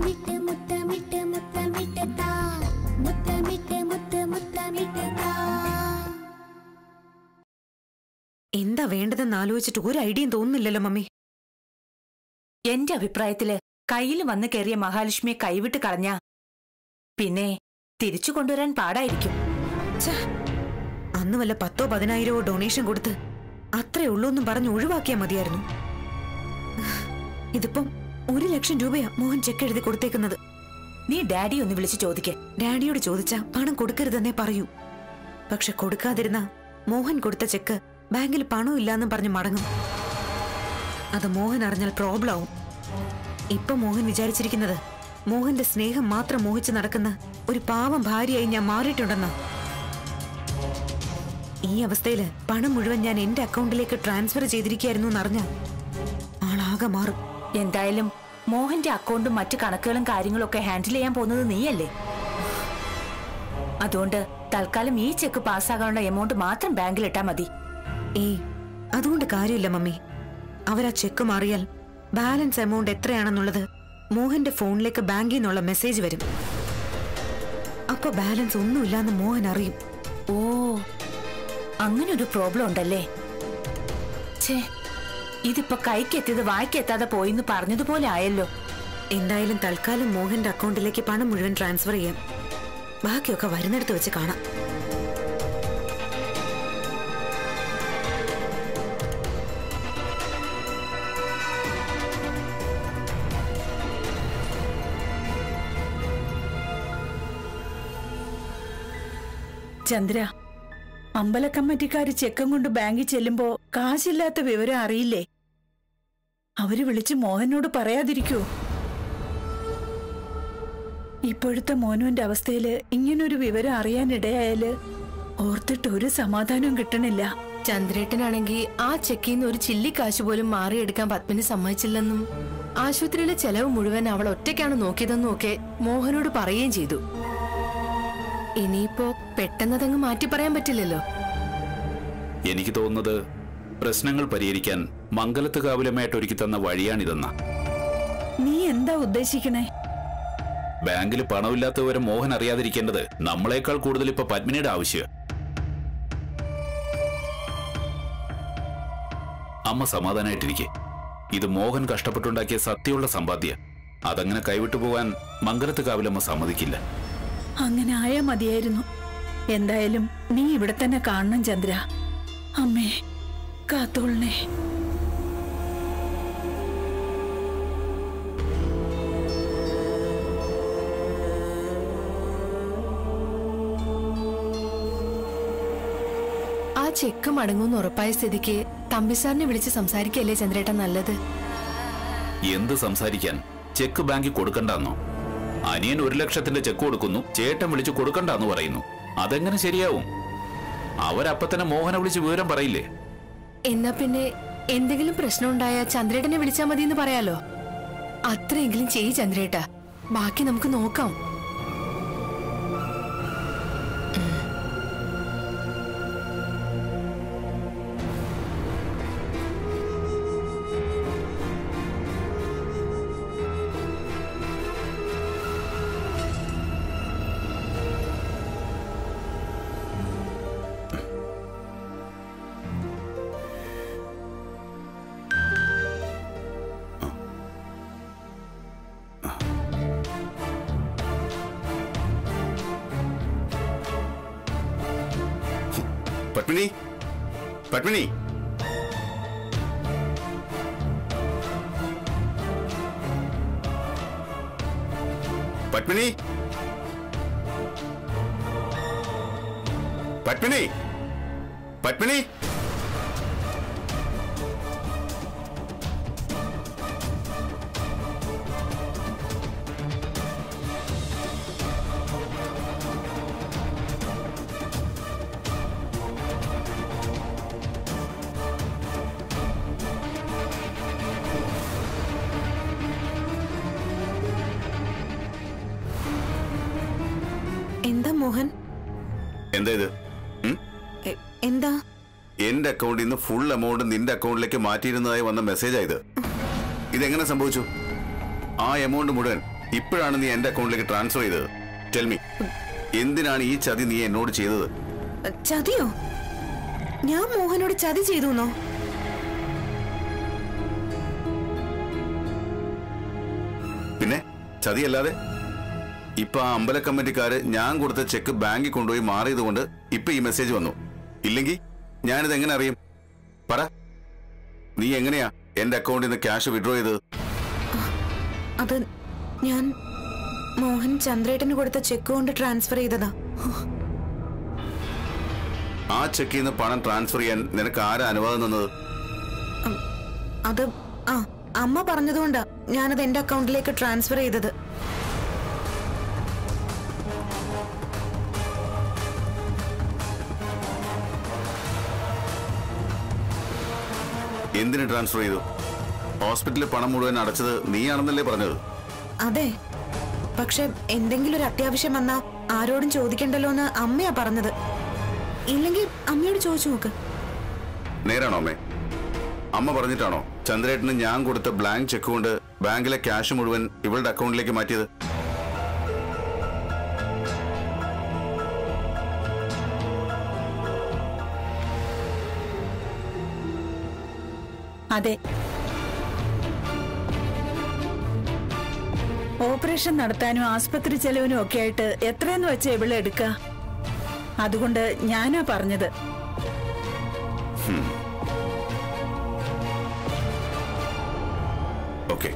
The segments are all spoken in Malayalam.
മുത്തമിട്ട് മുത്തമിട്ട് മുത്തമിട്ട് താ മുത്തമിട്ട് മുത്ത് മുത്തമിട്ട് താ എന്താ വേണ്ടതെന്ന് ആലോചിച്ചിട്ട് ഒരു ഐഡിയയും തോന്നുന്നില്ലല്ലോ മമ്മി എന്റെ അഭിപ്രായത്തില് കയ്യിൽ വന്ന് കയറിയ മഹാലക്ഷ്മിയെ കൈവിട്ട് കളഞ്ഞ പിന്നെ തിരിച്ചു കൊണ്ടുവരാൻ പാടായിരിക്കും ഛെ, അന്ന് വല്ല പത്തോ പതിനായിരമോ ഡൊണേഷൻ കൊടുത്ത് അത്രേ ഉള്ളൂ എന്നും പറഞ്ഞ് ഒഴിവാക്കിയാ മതിയായിരുന്നു ഇതിപ്പം ഒരു ലക്ഷം രൂപയാ മോഹൻ ചെക്ക് എഴുതി കൊടുത്തേക്കുന്നത് നീ ഡാഡി ഒന്ന് വിളിച്ചു ചോദിക്കേ ഡാഡിയോട് ചോദിച്ചാ പണം കൊടുക്കരുതെന്നേ പറയൂ പക്ഷെ കൊടുക്കാതിരുന്ന മോഹൻ കൊടുത്ത ചെക്ക് ബാങ്കിൽ പണം ഇല്ലാന്നും പറഞ്ഞ് മടങ്ങും അത് മോഹൻ അറിഞ്ഞാൽ പ്രോബ്ലം ആവും ഇപ്പൊ മോഹൻ വിചാരിച്ചിരിക്കുന്നത് മോഹന്റെ സ്നേഹം മാത്രം മോഹിച്ച് നടക്കുന്ന ഒരു പാവം ഭാര്യയായി ഞാൻ മാറിയിട്ടുണ്ടെന്നാ ഈ അവസ്ഥയില് പണം മുഴുവൻ ഞാൻ എന്റെ അക്കൗണ്ടിലേക്ക് ട്രാൻസ്ഫർ ചെയ്തിരിക്കുകയായിരുന്നു എന്നറിഞ്ഞാൽ ആളാകെ മാറും എന്തായാലും മോഹന്റെ അക്കൗണ്ടും മറ്റു കണക്കുകളും കാര്യങ്ങളും ഒക്കെ ഹാൻഡിൽ ചെയ്യാൻ പോകുന്നത് നീയല്ലേ അതുകൊണ്ട് തൽക്കാലം ഈ ചെക്ക് പാസ്സാകാനുള്ള എമൗണ്ട് മാത്രം ബാങ്കിൽ ഇട്ടാ മതി ഏയ് അതുകൊണ്ട് കാര്യമില്ല മമ്മി അവരാ ചെക്ക് മാറിയാൽ ബാലൻസ് എമൗണ്ട് എത്രയാണെന്നുള്ളത് മോഹന്റെ ഫോണിലേക്ക് ബാങ്കിൽ നിന്നുള്ള മെസ്സേജ് വരും അപ്പൊ ബാലൻസ് ഒന്നുമില്ലാന്ന് മോഹൻ അറിയും ഓ അങ്ങനെ ഒരു പ്രോബ്ലം ഉണ്ടല്ലേ ഛേ ഇതിപ്പോ കൈക്കെത്തിയത് വായിക്കെത്താതെ പോയിന്ന് പറഞ്ഞതുപോലെ ആയല്ലോ എന്തായാലും തൽക്കാലം മോഹന്റെ അക്കൗണ്ടിലേക്ക് പണം മുഴുവൻ ട്രാൻസ്ഫർ ചെയ്യാം ബാക്കിയൊക്കെ വരുന്നിടത്ത് വെച്ച് കാണാം ചന്ദ്ര അമ്പല കമ്മിറ്റിക്കാര് ചെക്കം കൊണ്ട് ബാങ്കിൽ ചെല്ലുമ്പോ കാശില്ലാത്ത വിവരം അറിയില്ലേ അവര് വിളിച്ച് മോഹനോട് പറയാതിരിക്കോ ഇപ്പോഴത്തെ മോനുവിന്റെ അവസ്ഥയില് ഇങ്ങനൊരു വിവരം അറിയാനിടയായാല് ഓർത്തിട്ട് ഒരു സമാധാനവും കിട്ടണില്ല ചന്ദ്രേട്ടനാണെങ്കിൽ ആ ചെക്കിൽ നിന്ന് ഒരു ചില്ലിക്കാശ് പോലും മാറിയെടുക്കാൻ പത്മിനി സമ്മതിച്ചില്ലെന്നും ആശുപത്രിയിലെ ചെലവ് മുഴുവൻ അവൾ ഒറ്റയ്ക്കാണ് നോക്കിയതെന്നും ഒക്കെ മോഹനോട് പറയുകയും ചെയ്തു ഇനിയിപ്പോ പെട്ടെന്നതങ്ങ് മാറ്റി പറയാൻ പറ്റില്ലല്ലോ എനിക്ക് തോന്നുന്നത് പ്രശ്നങ്ങൾ പരിഹരിക്കാൻ മംഗലത്ത് കാവിലമ്മയായിട്ട് ഒരുക്കി തന്ന വഴിയാണിതെന്ന നീ എന്താ ഉദ്ദേശിക്കണേ ബാങ്കിൽ പണമില്ലാത്തവരെ മോഹൻ അറിയാതിരിക്കേണ്ടത് നമ്മളെക്കാൾ കൂടുതൽ ഇപ്പൊ പത്മിനിയുടെ ആവശ്യം അമ്മ സമാധാനായിട്ടിരിക്കെ ഇത് മോഹൻ കഷ്ടപ്പെട്ടുണ്ടാക്കിയ സത്യമുള്ള സമ്പാദ്യ അതങ്ങനെ കൈവിട്ടു പോകാൻ മംഗലത്ത് കാവിലമ്മ സമ്മതിക്കില്ല അങ്ങനെ ആയാ മതിയായിരുന്നു എന്തായാലും നീ ഇവിടെ തന്നെ കാണണം ചന്ദ്ര അമ്മേ കാത്തോളണേ ആ ചെക്ക് മടങ്ങുമെന്ന് ഉറപ്പായ സ്ഥിതിക്ക് തമ്പിസാറിനെ വിളിച്ച് സംസാരിക്കല്ലേ ചന്ദ്രേട്ടൻ നല്ലത് എന്ത് സംസാരിക്കാൻ ചെക്ക് ബാങ്കിൽ കൊടുക്കണ്ടെന്നോ അനിയൻ ഒരു ലക്ഷത്തിന്റെ ചെക്ക് കൊടുക്കുന്നു ചേട്ടൻ വിളിച്ച് കൊടുക്കണ്ടെന്ന് പറയുന്നു അതെങ്ങനെ ശരിയാവും അവരപ്പ തന്നെ മോഹനെ വിളിച്ച് വിവരം പറയില്ലേ എന്നാ പിന്നെ എന്തെങ്കിലും പ്രശ്നം ഉണ്ടായാൽ ചന്ദ്രേട്ടനെ വിളിച്ചാൽ മതി എന്ന് പറയാലോ അത്രയെങ്കിലും ചെയ്യ് ചന്ദ്രേട്ട ബാക്കി നമുക്ക് നോക്കാം പത്മിനി പത്മിനി പത്മിനി പത്മിനി പത്മിനി എന്താ മോഹൻ എന്താ ഇത് ഉം? എ- എന്താ എന്റെ അക്കൗണ്ടിൽ നിന്ന് ഫുൾ എമൗണ്ട് നിന്റെ അക്കൗണ്ടിലേക്ക് മാറ്റിയിരുന്നതായി വന്ന മെസ്സേജാ ഇത് ഇതെങ്ങനെ സംഭവിച്ചു ആ എമൗണ്ട് മുഴുവൻ ഇപ്പോഴാണ് നീ എന്റെ അക്കൗണ്ടിലേക്ക് ട്രാൻസ്ഫർ ചെയ്തത് ടെൽമി എന്തിനാണ് ഈ ചതി നീ എന്നോട് ചെയ്തത് ചതിയോ ഞാൻ മോഹനോട് ചതി ചെയ്തു എന്നോ പിന്നെ ചതിയല്ലാതെ ഇപ്പൊ ആ അമ്പല കമ്മിറ്റിക്കാര് ഞാൻ കൊടുത്ത ചെക്ക് ബാങ്കിൽ കൊണ്ടുപോയി മാറിയത് കൊണ്ട് ഇപ്പൊ ഈ മെസ്സേജ് വന്നു ഇല്ലെങ്കിൽ ഞാനിത് എങ്ങനെ അറിയും പറ നീ എങ്ങനെയാ എന്റെ അക്കൗണ്ടിൽ നിന്ന് ക്യാഷ് വിഡ്രോ ചെയ്തത് അത് ഞാൻ മോഹൻ ചന്ദ്രേട്ടന് കൊടുത്ത ചെക്ക് കൊണ്ട് ട്രാൻസ്ഫർ ചെയ്തതാ ആ ചെക്കിൽ നിന്ന് പണം ട്രാൻസ്ഫർ ചെയ്യാൻ നിനക്ക് ആരാ അനുവാദം തന്നത് അത് ആ അമ്മ പറഞ്ഞതുകൊണ്ടാ ഞാനത് എന്റെ അക്കൗണ്ടിലേക്ക് ട്രാൻസ്ഫർ ചെയ്തത് എന്തിന് ട്രാൻസ്ഫർ ചെയ്തു ഹോസ്പിറ്റലിൽ പണം മുഴുവൻ അടച്ചത് നീയാണെന്നല്ലേ പറഞ്ഞത് അതെ പക്ഷെ എന്തെങ്കിലും ഒരു അത്യാവശ്യം വന്നാ ആരോടും ചോദിക്കണ്ടല്ലോ എന്ന് അമ്മയാ പറഞ്ഞത് ഇല്ലെങ്കിൽ അമ്മയോട് ചോദിച്ചു നോക്ക് നേരാണോ അമ്മേ അമ്മ പറഞ്ഞിട്ടാണോ ചന്ദ്രേട്ടന് ഞാൻ കൊടുത്ത ബ്ലാങ്ക് ചെക്ക് കൊണ്ട് ബാങ്കിലെ ക്യാഷ് മുഴുവൻ ഇവളുടെ അക്കൗണ്ടിലേക്ക് മാറ്റിയത് അതെ ഓപ്പറേഷൻ നടത്താനും ആസ്പത്രി ചെലവിനും ഒക്കെ ആയിട്ട് എത്രയെന്ന് വെച്ചാ ഇവിടെ എടുക്ക അതുകൊണ്ട് ഞാനാ പറഞ്ഞത് ഓക്കെ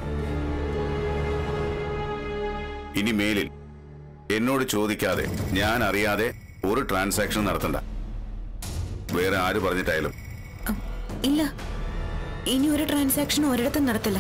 ഇനി മേലിൽ എന്നോട് ചോദിക്കാതെ ഞാൻ അറിയാതെ ഒരു ട്രാൻസാക്ഷൻ നടത്തണ്ട വേറെ ആര് പറഞ്ഞിട്ടായാലും അ, ഇല്ല ഇനി ഒരു ട്രാൻസാക്ഷനും ഒരിടത്തും നടത്തില്ല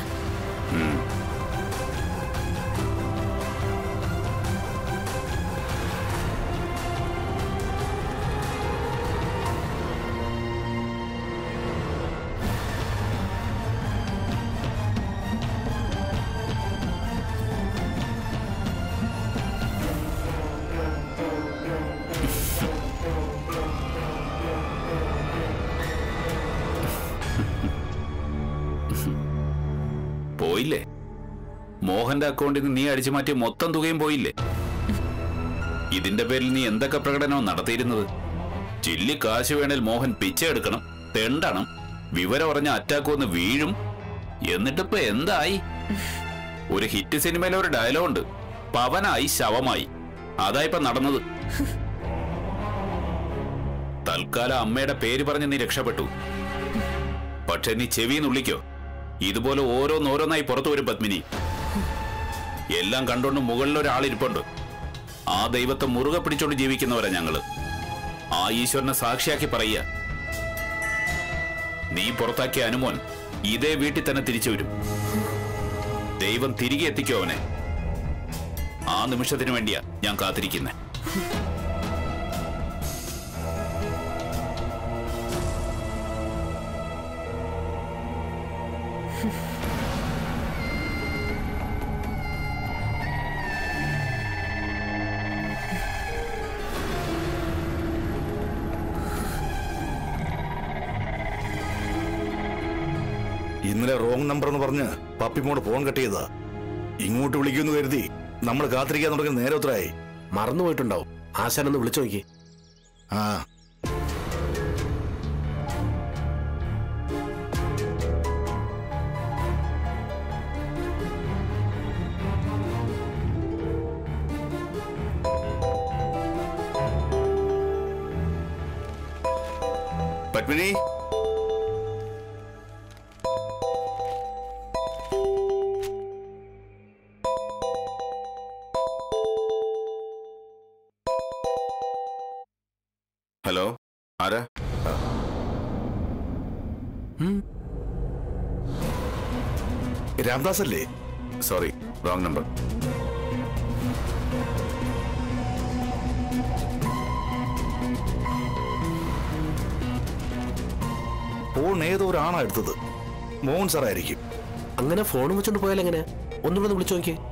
പോയില്ലേ മോഹന്റെ അക്കൗണ്ടിൽ നിന്ന് നീ അടിച്ചു മാറ്റിയ മൊത്തം തുകയും പോയില്ലേ ഇതിന്റെ പേരിൽ നീ എന്തൊക്കെ പ്രകടനവും നടത്തിയിരുന്നത് ചില്ലി കാശ് വേണേൽ മോഹൻ പിച്ച എടുക്കണം തെണ്ടണം വിവരം പറഞ്ഞ അറ്റാക്ക് വന്ന് വീഴും എന്നിട്ടിപ്പോ എന്തായി ഒരു ഹിറ്റ് സിനിമയിലെ ഒരു ഡയലോഗ് ഉണ്ട് പവനായി ശവമായി അതാ ഇപ്പൊ നടന്നത് തൽക്കാലം അമ്മയുടെ പേര് പറഞ്ഞ് നീ രക്ഷപ്പെട്ടു പക്ഷെ നീ ചെവി നുള്ളിക്കോ ഇതുപോലെ ഓരോന്നോരോന്നായി പുറത്തു വരും പത്മിനി എല്ലാം കണ്ടോണ്ട് മുകളിൽ ഒരാളിരിപ്പുണ്ട് ആ ദൈവത്തെ മുറുകെ പിടിച്ചോണ്ട് ജീവിക്കുന്നവരാ ഞങ്ങള് ആ ഈശ്വരനെ സാക്ഷിയാക്കി പറയുക നീ പുറത്താക്കിയ അനുമോൻ ഇതേ വീട്ടിൽ തന്നെ തിരിച്ചു വരും ദൈവം തിരികെ എത്തിക്കോ അവനെ ആ നിമിഷത്തിന് വേണ്ടിയാ ഞാൻ കാത്തിരിക്കുന്നത് ഇന്നലെ റോങ് നമ്പർ എന്ന് പറഞ്ഞ് പപ്പിമോട് ഫോൺ കട്ട് ചെയ്തതാ ഇങ്ങോട്ട് വിളിക്കുമെന്ന് കരുതി നമ്മൾ കാത്തിരിക്കാൻ തുടങ്ങി നേരെ ഉത്തരായി മറന്നുപോയിട്ടുണ്ടാവും ആശാനൊന്ന് വിളിച്ചു നോക്കി ആ പത്മിനി ഹലോ ആരാ രാംദാസ് അല്ലേ സോറി റോങ് നമ്പർ ഫോൺ ഏതോ ഒരാണാ എടുത്തത് മോഹൻ സാർ ആയിരിക്കും അങ്ങനെ ഫോൺ വെച്ചോണ്ട് പോയാൽ എങ്ങനെ ഒന്നുകൂടെ ഒന്ന് വിളിച്ചു നോക്കി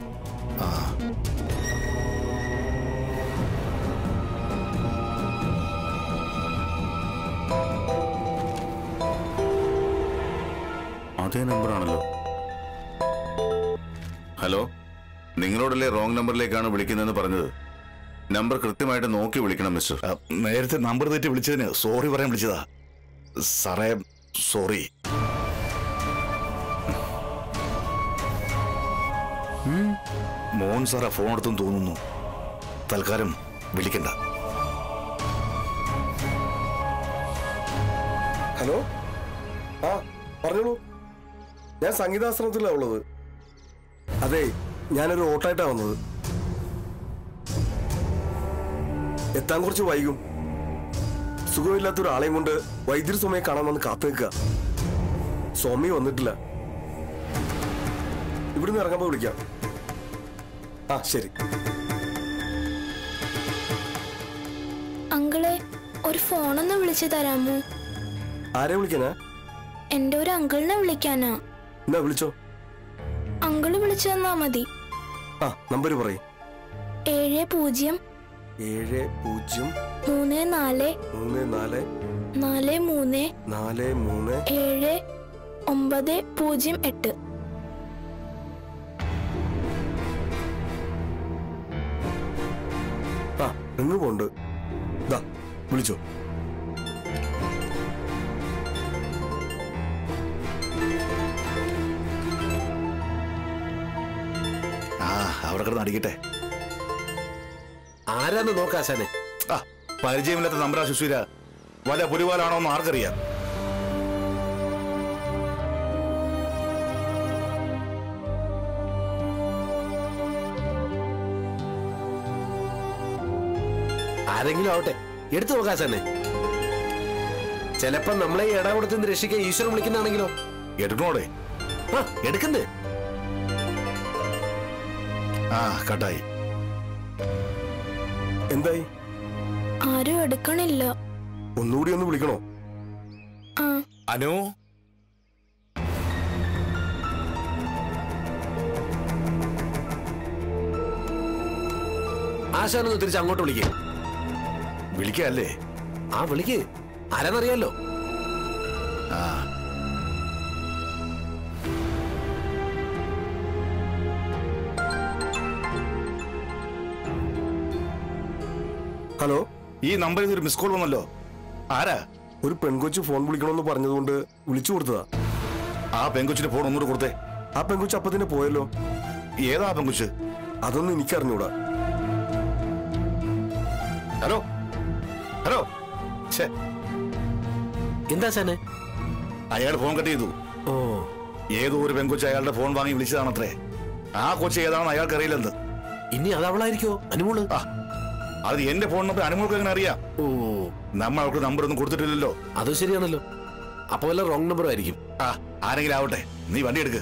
അതേ നമ്പറാണല്ലോ ഹലോ നിങ്ങളോടല്ലേ റോങ് നമ്പറിലേക്കാണ് വിളിക്കുന്നതെന്ന് പറഞ്ഞത് നമ്പർ കൃത്യമായിട്ട് നോക്കി വിളിക്കണം മിസ്റ്റർ ആ, നേരത്തെ നമ്പർ തെറ്റി വിളിച്ചതിന് സോറി പറയാൻ വിളിച്ചതാ സാറേ സോറി മോഹൻ സാറാ ഫോൺ എടുത്തെന്ന് തോന്നുന്നു തൽക്കാലം വിളിക്കണ്ട ഹലോ ആ പറഞ്ഞോളൂ ഞാൻ സംഗീതാശ്രമത്തിലാണ് ഉള്ളത് അതെ ഞാനൊരു ഓട്ടായിട്ടാ വന്നത് എത്താൻ കുറച്ച് വൈകും സുഖമില്ലാത്ത ഒരാളെയും കൊണ്ട് വൈദ്യുതി സ്വാമിയെ കാണാൻ വന്ന് കാത്തു നിൽക്കുക സ്വാമി വന്നിട്ടില്ല ഇവിടുന്ന് ഇറങ്ങുമ്പോ വിളിക്കാം ആ ശരി അങ്കിളെ ഒരു ഫോണൊന്ന് വിളിച്ചു തരാമോ ആരെ വിളിക്കാനാ എന്റെ ഒരു അങ്കിളിനെ വിളിക്കാനാ എന്നാ വിളിച്ചോ അങ്കിള് വിളിച്ചു തന്നാ മതി ആ നമ്പർ പറയും ഏഴ് പൂജ്യം ഏഴ് പൂജ്യം മൂന്ന് നാല് മൂന്ന് നാല് നാല് മൂന്ന് നാല് മൂന്ന് ഏഴ് ഒമ്പത് പൂജ്യം എട്ട് ആ റിങ് പോണ്ട് ദാ വിളിച്ചോ ആ അവിടെ കിടന്ന് അടിക്കട്ടെ ആരാന്ന് നോക്കാശാനെ ആ പരിചയമില്ലാത്ത നമ്പറാ സുശീല വല്ല പുലിവാലാണോ എന്ന് ആർക്കറിയാം ആരെങ്കിലും ആവട്ടെ എടുത്തു നോക്കാശാനെ ചിലപ്പോ നമ്മളെ ഈ ഇട കൊടുത്ത് രക്ഷിക്കാൻ ഈശ്വരൻ വിളിക്കുന്നതാണെങ്കിലോ എടുക്കണോടെ ആ എടുക്കണ്ടേ ആ കട്ടായി എന്തായി ആരും എടുക്കണില്ല ഒന്നുകൂടി ഒന്ന് വിളിക്കണോ ആ അനു ആശാനൊന്ന് തിരിച്ച് അങ്ങോട്ട് വിളിക്കേ വിളിക്കല്ലേ ആ വിളിക്ക് ആരാന്നറിയാലോ ആ ഹലോ ഈ നമ്പറിൽ ഒരു മിസ് കോൾ വന്നല്ലോ ആരാ ഒരു പെൺകൊച്ചു ഫോൺ വിളിക്കണമെന്ന് പറഞ്ഞതുകൊണ്ട് വിളിച്ചു കൊടുത്തതാ ആ പെങ്കൊച്ചിന്റെ ഫോൺ ഒന്നുകൂടെ കൊടുത്തേ ആ പെൺകൊച്ചു അപ്പൊ തന്നെ പോയല്ലോ ഏതാ ആ പെങ്കൊച്ച് അതൊന്നും എനിക്കറിഞ്ഞൂടാ ഹലോ ഹലോ ഛേ എന്താ ശാനെ അയാൾ ഫോൺ കട്ട് ചെയ്തു ഓ ഏതോ ഒരു പെങ്കൊച്ച് അയാളുടെ ഫോൺ വാങ്ങി വിളിച്ചതാണത്രേ ആ കൊച്ച് ഏതാണെന്ന് അയാൾക്ക് അറിയില്ലെന്ന് ഇനി അത് അവളായിരിക്കോ അനുമോള് ആ അത് എന്റെ ഫോൺ നമ്പർ അനുമോൾക്ക് എങ്ങനെ അറിയാം ഓ നമ്മൾ അവൾക്ക് നമ്പർ ഒന്നും കൊടുത്തിട്ടില്ലല്ലോ അത് ശരിയാണല്ലോ അപ്പൊ വല്ല റോങ് നമ്പർ ആയിരിക്കും ആ ആരെങ്കിലും ആവട്ടെ നീ വണ്ടി എടുക്ക്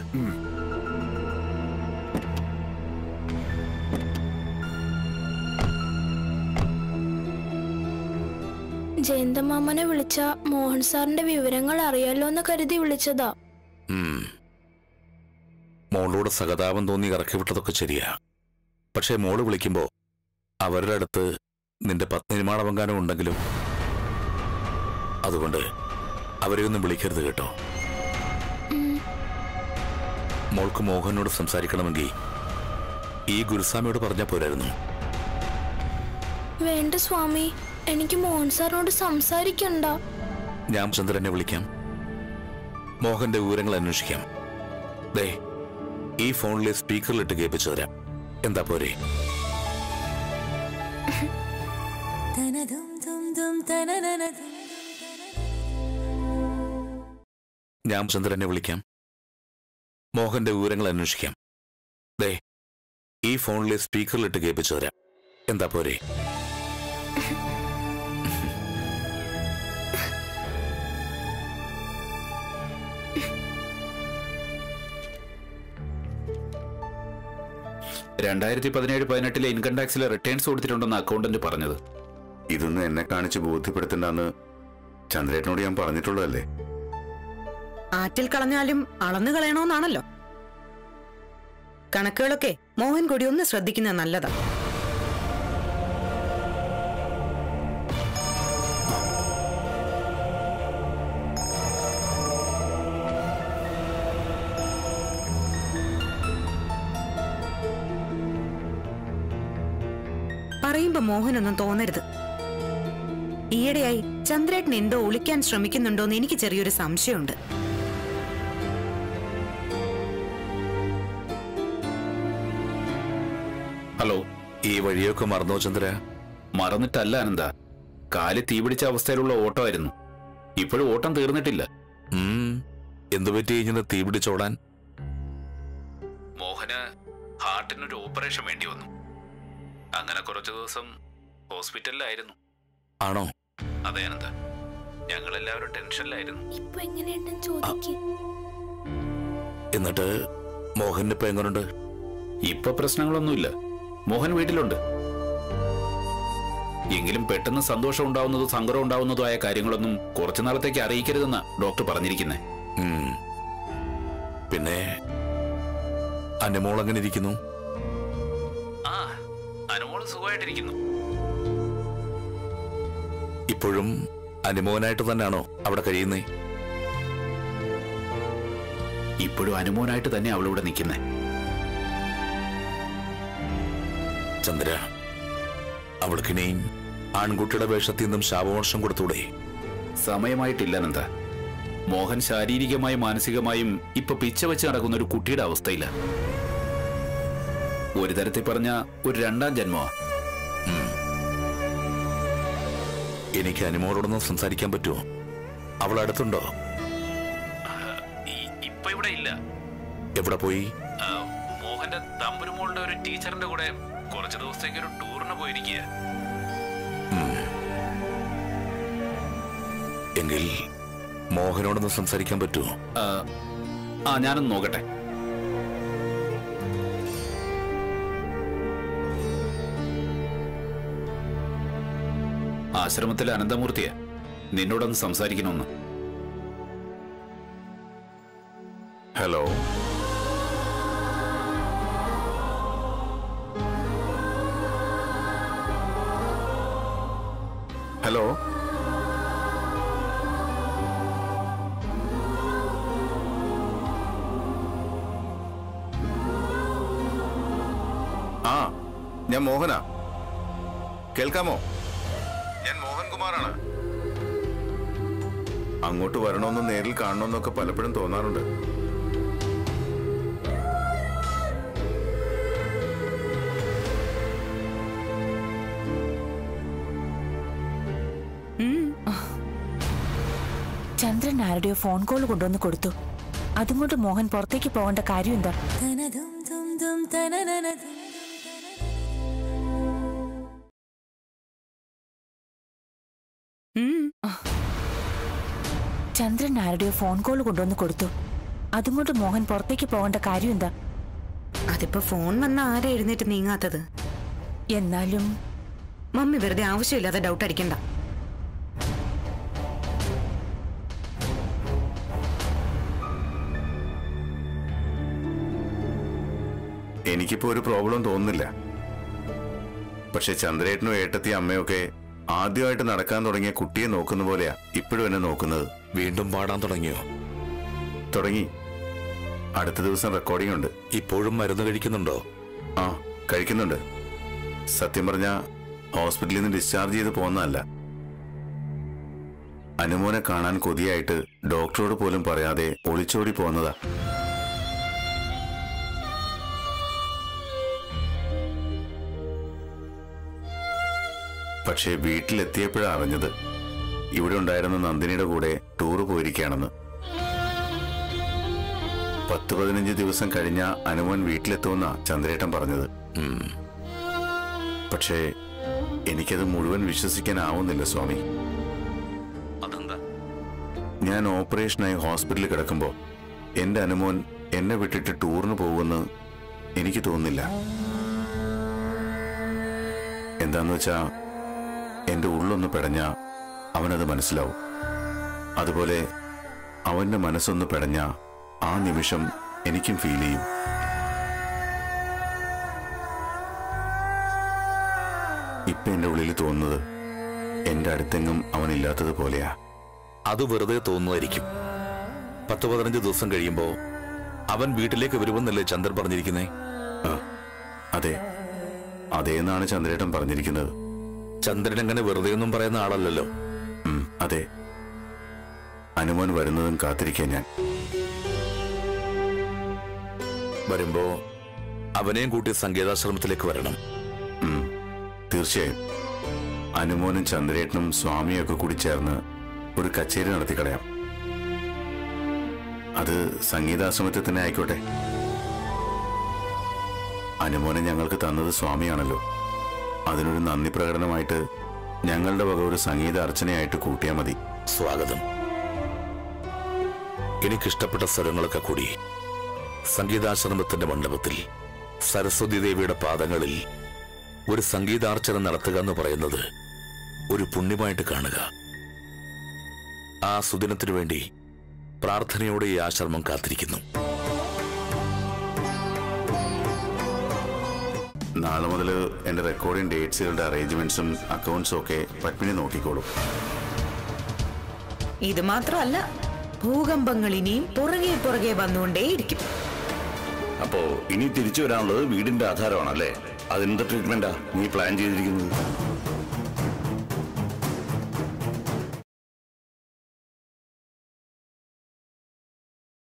ജയന്തമാമനെ വിളിച്ച മോഹൻ സാറിന്റെ വിവരങ്ങൾ അറിയാലോ എന്ന് കരുതി വിളിച്ചതാ ഉം. മോളോട് സഹതാപം തോന്നി ഇറക്കി വിട്ടതൊക്കെ ശരിയാ പക്ഷേ മോള് വിളിക്കുമ്പോ അവരുടെ അടുത്ത് നിന്റെ പത്നിമാണവങ്കാനം ഉണ്ടെങ്കിലും അതുകൊണ്ട് അവരെ ഒന്നും വിളിക്കരുത് കേട്ടോ മോൾക്ക് മോഹനോട് സംസാരിക്കണമെങ്കിൽ ഈ ഗുരുസ്വാമിയോട് പറഞ്ഞാൽ പോരായിരുന്നു വേണ്ട സ്വാമി എനിക്ക് മോഹൻ സാറിനോട് സംസാരിക്കണ്ട ഞാൻ ചന്ദ്രനെ വിളിക്കാം മോഹന്റെ വിവരങ്ങൾ അന്വേഷിക്കാം ദേ ഈ ഫോണിലെ സ്പീക്കറിലിട്ട് കേൾപ്പിച്ചു തരാം എന്താ പോരെ ഞാൻ ചന്ദ്രനെ വിളിക്കാം മോഹന്റെ വിവരങ്ങൾ അന്വേഷിക്കാം ദേ ഈ ഫോണിലെ സ്പീക്കറിലിട്ട് കേൾപ്പിച്ചു തരാം എന്താ പോരെ രണ്ടായിരത്തി പതിനേഴ് പതിനെട്ടിലെ ഇൻകം ടാക്സിലെ റിട്ടേൺസ് കൊടുത്തിട്ടുണ്ടെന്ന് അക്കൗണ്ടന്റ് പറഞ്ഞത് ഇതൊന്നും എന്നെ കാണിച്ച് ബോധ്യപ്പെടുത്തണ്ടെന്ന് ചന്ദ്രേട്ടനോട് ഞാൻ പറഞ്ഞിട്ടുള്ളതല്ലേ ആറ്റിൽ കളഞ്ഞാലും അളന്നു കളയണോന്നാണല്ലോ കണക്കുകളൊക്കെ മോഹൻ കൊടി ഒന്ന് ശ്രദ്ധിക്കുന്നത് നല്ലതാ മുൻപ് മോഹനൊന്നും തോന്നരുത് ഈയിടെയായി ചന്ദ്രേട്ടൻ എന്തോ ഒളിക്കാൻ ശ്രമിക്കുന്നുണ്ടോന്ന് എനിക്ക് ചെറിയൊരു സംശയമുണ്ട് ഹലോ ഈ വഴിയൊക്കെ മറന്നോ ചന്ദ്ര മറന്നിട്ടല്ല അനന്ത കാല് തീപിടിച്ച അവസ്ഥയിലുള്ള ഓട്ടമായിരുന്നു ഇപ്പോഴും ഓട്ടം തീർന്നിട്ടില്ല ഉം, എന്തു പറ്റി ഇങ്ങനെ തീ പിടിച്ചോടാൻ മോഹന് ഹാർട്ടിനൊരു ഓപ്പറേഷൻ വേണ്ടി വന്നു അങ്ങനെ കുറച്ചു ദിവസം ഹോസ്പിറ്റലിലായിരുന്നു ആണോ അതെ അനന്ത ഞങ്ങൾ എല്ലാവരും ടെൻഷനിലായിരുന്നു ഇപ്പൊ എങ്ങനെയുണ്ടെന്ന് ചോദിക്ക് എന്നിട്ട് മോഹൻ ഇപ്പൊ എങ്ങനുണ്ട് ഇപ്പൊ പ്രശ്നങ്ങളൊന്നുമില്ല മോഹൻ വീട്ടിലുണ്ട് എങ്കിലും പെട്ടെന്ന് സന്തോഷം ഉണ്ടാവുന്നതും സങ്കടം ഉണ്ടാവുന്നതുമായ കാര്യങ്ങളൊന്നും കുറച്ചു നാളത്തേക്ക് അറിയിക്കരുതെന്നാ ഡോക്ടർ പറഞ്ഞിരിക്കുന്നത് ഉം. പിന്നെ അനുമോൾ എങ്ങനെ ഇരിക്കുന്നു ആ അനുമോള് സുഖമായിട്ടിരിക്കുന്നു ഇപ്പോഴും അനുമോനായിട്ട് തന്നെയാണോ അവിടെ കഴിയുന്നേ ഇപ്പോഴും അനുമോനായിട്ട് തന്നെ അവളിവിടെ നിൽക്കുന്നേ ചന്ദ്ര അവൾക്കിനെയും ആൺകുട്ടിയുടെ വേഷത്തിൽ നിന്നും ശാപമോഷം കൊടുത്തൂടെ സമയമായിട്ടില്ല നന്ദ മോഹൻ ശാരീരികമായും മാനസികമായും ഇപ്പൊ പിച്ച വെച്ച് നടക്കുന്ന ഒരു കുട്ടിയുടെ അവസ്ഥയില്ല ഒരു തരത്തിൽ പറഞ്ഞ ഒരു രണ്ടാം ജന്മമാ എനിക്ക് അനുമോളോടൊന്നും സംസാരിക്കാൻ പറ്റുമോ അവൾ അടുത്തുണ്ടോ ഇപ്പൊ ഇവിടെ ഇല്ല എവിടെ പോയി ആ, മോഹന്റെ തമ്പുരുമോളുടെ ഒരു ടീച്ചറിന്റെ കൂടെ കുറച്ച് ദിവസത്തേക്ക് ഒരു ടൂറിന് പോയിരിക്കുക എങ്കിൽ മോഹനോടൊന്ന് സംസാരിക്കാൻ പറ്റുമോ ആ ഞാനൊന്ന് നോക്കട്ടെ ആശ്രമത്തിലെ അനന്തമൂർത്തിയെ നിന്നോടൊന്ന് സംസാരിക്കണമെന്ന് ഹലോ ഹലോ ആ ഞാൻ മോഹനാ കേൾക്കാമോ ഞാൻ മോഹൻകുമാറാണ് അങ്ങോട്ട് വരണമെന്നും നേരിൽ കാണണമെന്നൊക്കെ പലപ്പോഴും തോന്നാറുണ്ട് ചന്ദ്രൻ ആരുടെയോ ഫോൺ കോൾ കൊണ്ടുവന്ന് കൊടുത്തു അതും കൊണ്ട് മോഹൻ പുറത്തേക്ക് പോകേണ്ട കാര്യം എന്താ ചന്ദ്രൻ ആരുടെയോ ഫോൺ കോൾ കൊണ്ടുവന്ന് കൊടുത്തു അതും കൊണ്ട് മോഹൻ പുറത്തേക്ക് പോകേണ്ട കാര്യം എന്താ അതിപ്പോ ഫോൺ വന്ന ആരാ എഴുന്നേറ്റ് നീങ്ങാത്തത് എന്നാലും മമ്മി വെറുതെ ആവശ്യമില്ലാതെ ഡൗട്ട് അടിക്കണ്ട എനിക്കിപ്പോ ഒരു പ്രോബ്ലം തോന്നുന്നില്ല പക്ഷെ ചന്ദ്രേട്ടനും ഏട്ടത്തി അമ്മയൊക്കെ ആദ്യമായിട്ട് നടക്കാൻ തുടങ്ങിയ കുട്ടിയെ നോക്കുന്ന പോലെയാ ഇപ്പോഴും എന്നെ നോക്കുന്നത് വീണ്ടും പാടാൻ തുടങ്ങിയോ തുടങ്ങി അടുത്ത ദിവസം റെക്കോർഡിംഗ് ഉണ്ട് ഇപ്പോഴും മരുന്ന് കഴിക്കുന്നുണ്ടോ ആ കഴിക്കുന്നുണ്ട് സത്യം പറഞ്ഞ ഹോസ്പിറ്റലിൽ നിന്ന് ഡിസ്ചാർജ് ചെയ്ത് പോകുന്നതല്ല അനുമോനെ കാണാൻ കൊതിയായിട്ട് ഡോക്ടറോട് പോലും പറയാതെ ഒളിച്ചോടി പോകുന്നതാ പക്ഷേ വീട്ടിലെത്തിയപ്പോഴാണ് അറിഞ്ഞത് ഇവിടെ ഉണ്ടായിരുന്ന നന്ദിനിയുടെ കൂടെ ടൂറ് പോയിരിക്കുകയാണെന്ന് പത്ത് പതിനഞ്ച് ദിവസം കഴിഞ്ഞ അനുമോൻ വീട്ടിലെത്തുമെന്നാ ചന്ദ്രേട്ടൻ പറഞ്ഞത് പക്ഷേ എനിക്കത് മുഴുവൻ വിശ്വസിക്കാനാവുന്നില്ല സ്വാമി അതെന്താ ഞാൻ ഓപ്പറേഷനായി ഹോസ്പിറ്റലിൽ കിടക്കുമ്പോൾ എന്റെ അനുമോൻ എന്നെ വിട്ടിട്ട് ടൂറിന് പോകുമെന്ന് എനിക്ക് തോന്നുന്നില്ല എന്താന്ന് വെച്ചാ എന്റെ ഉള്ളൊന്ന് പെടഞ്ഞ അവനത് മനസ്സിലാവും അതുപോലെ അവന്റെ മനസ്സൊന്ന് പെടഞ്ഞ ആ നിമിഷം എനിക്കും ഫീൽ ചെയ്യും ഇപ്പൊ എന്റെ ഉള്ളിൽ തോന്നുന്നത് എന്റെ അടുത്തെങ്ങും അവനില്ലാത്തത് പോലെയാ അത് വെറുതെ തോന്നുമായിരിക്കും പത്ത് പതിനഞ്ച് ദിവസം കഴിയുമ്പോ അവൻ വീട്ടിലേക്ക് വരുമെന്നല്ലേ ചന്ദ്രൻ പറഞ്ഞിരിക്കുന്നേ ആ, അതെ അതേന്നാണ് ചന്ദ്രേട്ടൻ പറഞ്ഞിരിക്കുന്നത് ചന്ദ്രൻ അങ്ങനെ വെറുതെ ഒന്നും പറയുന്ന ആളല്ലല്ലോ ഉം, അതെ അനുമോൻ വരുന്നതും കാത്തിരിക്കാൻ ഞാൻ വരുമ്പോ അവനെയും കൂട്ടി സംഗീതാശ്രമത്തിലേക്ക് വരണം ഉം, തീർച്ചയായും അനുമോനും ചന്ദ്രേട്ടനും സ്വാമിയും ഒക്കെ കൂടി ചേർന്ന് ഒരു കച്ചേരി നടത്തി കളയാം അത് സംഗീതാശ്രമത്തിൽ തന്നെ ആയിക്കോട്ടെ അനുമോനെ ഞങ്ങൾക്ക് തന്നത് സ്വാമിയാണല്ലോ അതിനൊരു നന്ദി പ്രകടനമായിട്ട് ഞങ്ങളുടെ വക ഒരു സംഗീത അർച്ചനയായിട്ട് കൂട്ടിയാൽ മതി സ്വാഗതം എനിക്കിഷ്ടപ്പെട്ട സ്വരങ്ങളൊക്കെ കൂടി സംഗീതാശ്രമത്തിന്റെ മണ്ഡപത്തിൽ സരസ്വതി ദേവിയുടെ പാദങ്ങളിൽ ഒരു സംഗീതാർച്ചന നടത്തുക എന്ന് പറയുന്നത് ഒരു പുണ്യമായിട്ട് കാണുക ആ സുദിനത്തിനു വേണ്ടി പ്രാർത്ഥനയോടെ ഈ ആശ്രമം കാത്തിരിക്കുന്നു നാളെ മുതൽ എൻ്റെ റെക്കോർഡിംഗ് ഡേറ്റ്സുകളുടെ അറേഞ്ച്മെന്റ്സും അക്കൗണ്ട്സും ഒക്കെ പത്മിനി നോക്കിക്കോളും ഇത് മാത്രമല്ല ഭൂകമ്പങ്ങൾ ഇനിയും പുറകെ പുറകെ വന്നുകൊണ്ടേയിരിക്കും അപ്പോ ഇനി തിരിച്ചു വരാനുള്ളത് വീടിന്റെ ആധാരമാണല്ലേ അതിനെന്ത് ട്രീറ്റ്മെന്റാ നീ പ്ലാൻ ചെയ്തിരിക്കുന്നത്